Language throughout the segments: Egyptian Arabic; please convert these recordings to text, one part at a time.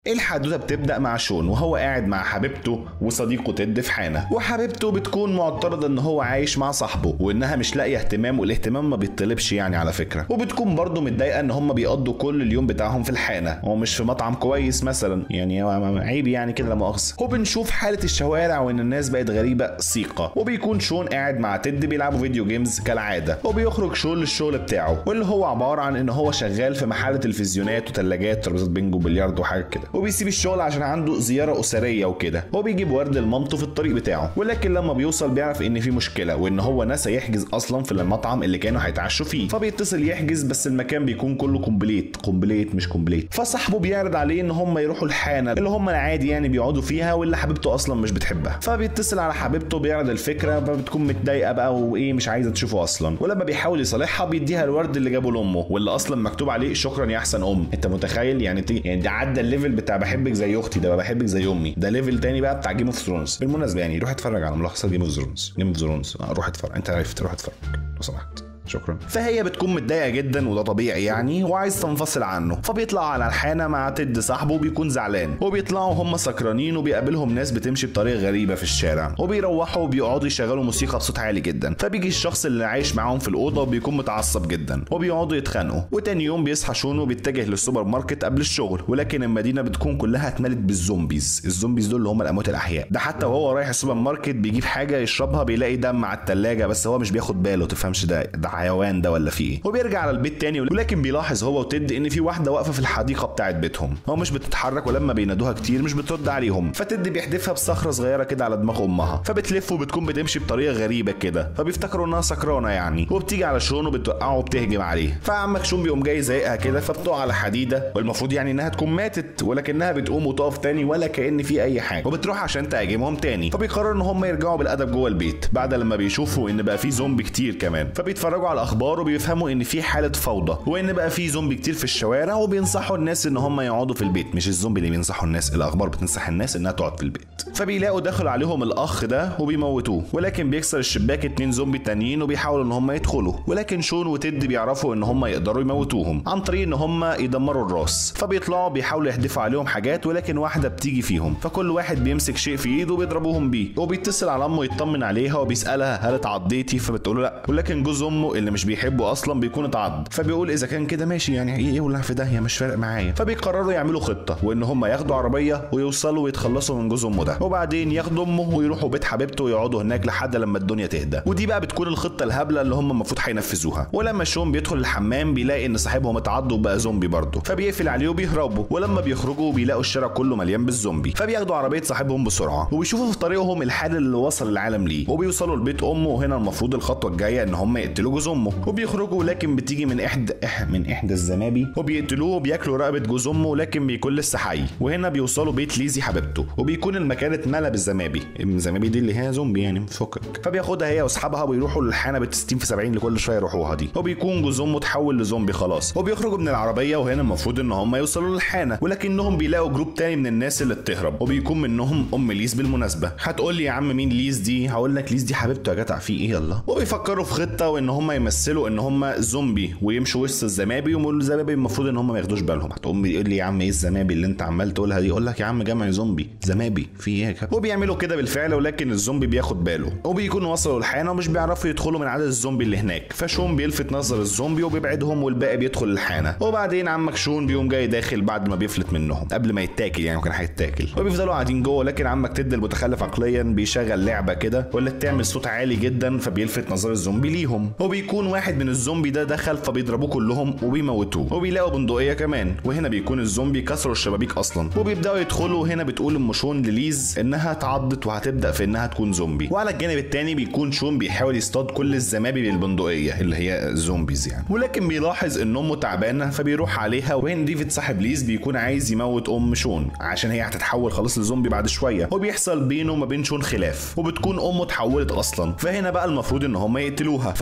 الحدوته بتبدا مع شون وهو قاعد مع حبيبته وصديقه تيد في حانه وحبيبته بتكون معترضه ان هو عايش مع صاحبه وانها مش لاقيه اهتمام والاهتمام ما بيطلبش يعني على فكره وبتكون برضه متضايقه ان هم بيقضوا كل اليوم بتاعهم في الحانه ومش في مطعم كويس مثلا يعني عيب يعني كده لا مؤاخذه وبنشوف حاله الشوارع وان الناس بقت غريبه سيقه وبيكون شون قاعد مع تيد بيلعبوا فيديو جيمز كالعاده وبيخرج شون للشغل بتاعه واللي هو عباره عن ان هو شغال في محل تلفزيونات وثلاجات وترابيزات بينج وبلياردو وحاجات كده وبيسيب الشغل عشان عنده زياره اسريه وكده هو بيجيب ورد لمامته في الطريق بتاعه ولكن لما بيوصل بيعرف ان في مشكله وان هو نسى يحجز اصلا في المطعم اللي كانوا هيتعشوا فيه فبيتصل يحجز بس المكان بيكون كله كومبليت كومبليت مش كومبليت فصاحبه بيعرض عليه ان هم يروحوا الحانه اللي هم العادي يعني بيقعدوا فيها واللي حبيبته اصلا مش بتحبها فبيتصل على حبيبته بيعرض الفكره فبتكون متضايقه بقى وايه مش عايزه تشوفه اصلا ولما بيحاول يصالحها بيديها الورد اللي جابه لامه واللي اصلا مكتوب عليه شكرا يا احسن ام انت متخيل يعني تي... يعني ده عدى الليفل بتاع بحبك زي اختي ده بحبك زي امي ده ليفل تاني بقى بتاع جيم اوف ثرونز بالمناسبه يعني روح اتفرج على ملخصات جيم اوف ثرونز جيم اوف ثرونز روح اتفرج انت عرفت روح اتفرج لو سمحت شكرا فهي بتكون متضايقه جدا وده طبيعي يعني وعايز تنفصل عنه فبيطلع على الحانه مع تد صاحبه وبيكون زعلان وبيطلعوا هم سكرانين وبيقابلهم ناس بتمشي بطريقه غريبه في الشارع وبيروحوا وبيقعدوا يشغلوا موسيقى بصوت عالي جدا فبيجي الشخص اللي عايش معاهم في الاوضه وبيكون متعصب جدا وبيقعدوا يتخانقوا وتاني يوم بيصحى شون وبيتجه للسوبر ماركت قبل الشغل ولكن المدينه بتكون كلها اتملت بالزومبيز الزومبيز دول اللي هم الاموات الاحياء ده حتى وهو رايح السوبر ماركت بيجيب حاجه يشربها بيلاقي دم على التلاجة بس هو مش بياخد باله تفهمش ده ده حيوان ده ولا في ايه وبيرجع على البيت تاني ولكن بيلاحظ هو وتد ان في واحده واقفه في الحديقه بتاعت بيتهم هو مش بتتحرك ولما بينادوها كتير مش بترد عليهم فتد بيحدفها بصخره صغيره كده على دماغ امها فبتلف وبتكون بتمشي بطريقه غريبه كده فبيفتكروا انها سكرانه يعني وبتيجي على شون وبتوقعه وبتهجم عليه فعمك شون بيقوم جاي زايقها كده فبتقع على حديده والمفروض يعني انها تكون ماتت ولكنها بتقوم وتقف تاني ولا كان في اي حاجه وبتروح عشان تهاجمهم تاني فبيقرروا ان هم يرجعوا بالادب جوه البيت بعد لما بيشوفوا ان بقى في زومبي كتير كمان فبيتفرجوا على الاخبار وبيفهموا ان في حاله فوضى وان بقى في زومبي كتير في الشوارع وبينصحوا الناس ان هم يقعدوا في البيت مش الزومبي اللي بينصحوا الناس الاخبار بتنصح الناس انها تقعد في البيت فبيلاقوا داخل عليهم الاخ ده وبيموتوه ولكن بيكسر الشباك اتنين زومبي تانيين وبيحاولوا ان هم يدخلوا ولكن شون وتد بيعرفوا ان هم يقدروا يموتوهم عن طريق ان هم يدمروا الراس فبيطلعوا بيحاولوا يحدفوا عليهم حاجات ولكن واحده بتيجي فيهم فكل واحد بيمسك شيء في ايده وبيضربوهم بيه وبيتصل على امه يطمن عليها وبيسالها هل اتعضيتي فبتقول له لا ولكن جوز امه اللي مش بيحبه اصلا بيكون اتعض فبيقول اذا كان كده ماشي يعني ايه يولع في داهيه مش فارق معايا فبيقرروا يعملوا خطه وان هم ياخدوا عربيه ويوصلوا ويتخلصوا من جوز امه ده وبعدين ياخدوا امه ويروحوا بيت حبيبته ويقعدوا هناك لحد لما الدنيا تهدى ودي بقى بتكون الخطه الهبله اللي هم المفروض هينفذوها ولما شون بيدخل الحمام بيلاقي ان صاحبهم اتعض وبقى زومبي برضه فبيقفل عليه وبيهربوا ولما بيخرجوا بيلاقوا الشارع كله مليان بالزومبي فبياخدوا عربيه صاحبهم بسرعه وبيشوفوا في طريقهم الحال اللي وصل العالم ليه وبيوصلوا لبيت امه وهنا المفروض الخطوه الجايه ان هم يقتلوا جوز امه وبيخرجوا لكن بتيجي من احدى إح من احدى الزمابي وبيقتلوه وبياكلوا رقبه جوز امه لكن بيكون لسه حي وهنا بيوصلوا بيت ليزي حبيبته وبيكون المكان اتملى بالزمابي الزمابي دي اللي هي زومبي يعني فكك فبياخدها هي واصحابها ويروحوا للحانه بال 60 في 70 اللي كل شويه يروحوها دي وبيكون جوز امه اتحول لزومبي خلاص وبيخرجوا من العربيه وهنا المفروض ان هم يوصلوا للحانه ولكنهم بيلاقوا جروب تاني من الناس اللي بتهرب وبيكون منهم ام ليز بالمناسبه هتقول لي يا عم مين ليز دي هقول لك ليز دي حبيبته يا جدع في ايه يلا وبيفكروا في خطه وان هم يمثلوا ان هم زومبي ويمشوا وسط الزمابي ويقولوا الزمابي المفروض ان هم ما ياخدوش بالهم هتقوم يقول لي يا عم ايه الزمابي اللي انت عمال تقولها دي يقول لك يا عم جمع زومبي زمابي في ايه يا كابتن؟ وبيعملوا كده بالفعل ولكن الزومبي بياخد باله وبيكونوا وصلوا الحانه ومش بيعرفوا يدخلوا من عدد الزومبي اللي هناك فشون بيلفت نظر الزومبي وبيبعدهم والباقي بيدخل الحانه وبعدين عمك شون بيقوم جاي داخل بعد ما بيفلت منهم قبل ما يتاكل يعني كان هيتاكل وبيفضلوا قاعدين جوه لكن عمك تد المتخلف عقليا بيشغل لعبه كده ولا بتعمل صوت عالي جدا فبيلفت نظر الزومبي ليهم وبيكون واحد من الزومبي ده دخل فبيضربوه كلهم وبيموتوه وبيلاقوا بندقيه كمان وهنا بيكون الزومبي كسروا الشبابيك اصلا وبيبداوا يدخلوا وهنا بتقول ام شون لليز انها اتعضت وهتبدا في انها تكون زومبي وعلى الجانب التاني بيكون شون بيحاول يصطاد كل الزمابي بالبندقيه اللي هي الزومبيز يعني ولكن بيلاحظ ان امه تعبانه فبيروح عليها وهنا ديفيد صاحب ليز بيكون عايز يموت ام شون عشان هي هتتحول خلاص لزومبي بعد شويه وبيحصل بينه وما بين شون خلاف وبتكون امه اتحولت اصلا فهنا بقى المفروض ان هم يقتلوها فبيرفع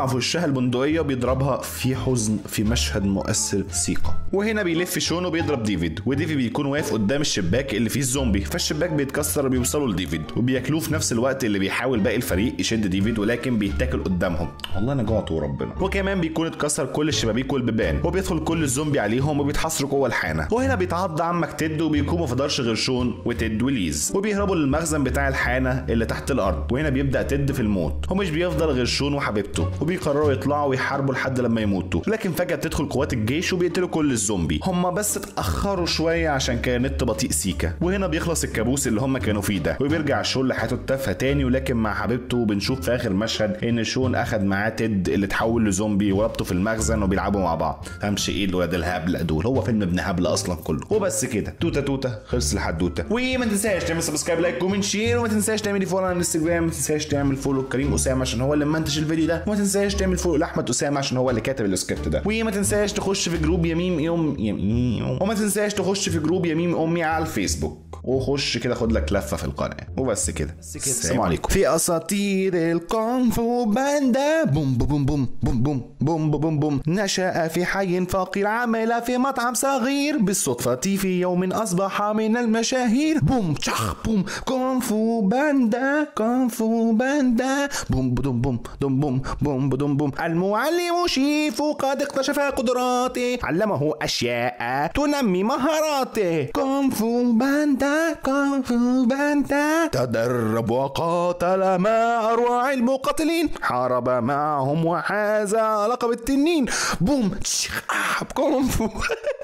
في وشها البندقيه وبيضربها في حزن في مشهد مؤثر سيقا وهنا بيلف شون وبيضرب ديفيد وديفيد بيكون واقف قدام الشباك اللي فيه الزومبي فالشباك بيتكسر وبيوصلوا لديفيد وبياكلوه في نفس الوقت اللي بيحاول باقي الفريق يشد ديفيد ولكن بيتاكل قدامهم والله انا جوعت وربنا وكمان بيكون اتكسر كل الشبابيك والبيبان وبيدخل كل الزومبي عليهم وبيتحصروا جوه الحانه وهنا بيتعض عمك تيد وبيكون ما فضلش غير شون وتيد وليز وبيهربوا للمخزن بتاع الحانه اللي تحت الارض وهنا بيبدا تيد في الموت ومش بيفضل غير شون وحبيبته وبيقرروا يطلعوا ويحاربوا لحد لما يموتوا لكن فجاه بتدخل قوات الجيش وبيقتلوا كل الزومبي هم بس اتاخروا شويه عشان كان النت بطيء سيكا وهنا بيخلص الكابوس اللي هم كانوا فيه ده وبيرجع شون لحياته التافهه تاني ولكن مع حبيبته وبنشوف في اخر مشهد ان شون اخد معاه تيد اللي اتحول لزومبي وربطه في المخزن وبيلعبوا مع بعض فهمش ايه الولاد الهبله دول هو فيلم ابن هبله اصلا كله وبس كده توته توته خلص الحدوته وما تنساش تعمل سبسكرايب لايك كومنت شير وما تنساش تعمل فولو على الانستجرام ما تنساش تعمل فولو كريم اسامه عشان هو اللي منتج الفيديو ده وما تنساش تعمل فولو لاحمد اسامه عشان هو اللي كاتب السكريبت ده وما تنساش تخش في جروب يميم يوم يميم وما تنساش تخش في جروب يميم امي على الفيسبوك وخش كده خد لك لفه في القناه وبس كده السلام عليكم في اساطير الكونغ فو باندا بوم بوم بوم بوم بوم بوم بوم بوم نشا في حي فقير عمل في مطعم صغير بالصدفه في يوم اصبح من المشاهير بوم تشخ بوم كونغ فو باندا كونغ فو باندا بوم بوم بوم بوم بوم بوم بوم بوم المعلم شيفو قد اكتشف قدراته علمه اشياء تنمي مهاراته كونغ فو باندا كونغ فو باندا تدرب وقاتل مع اروع المقاتلين حارب معهم وحاز لقب التنين بوم تشخ آه، كونغ فو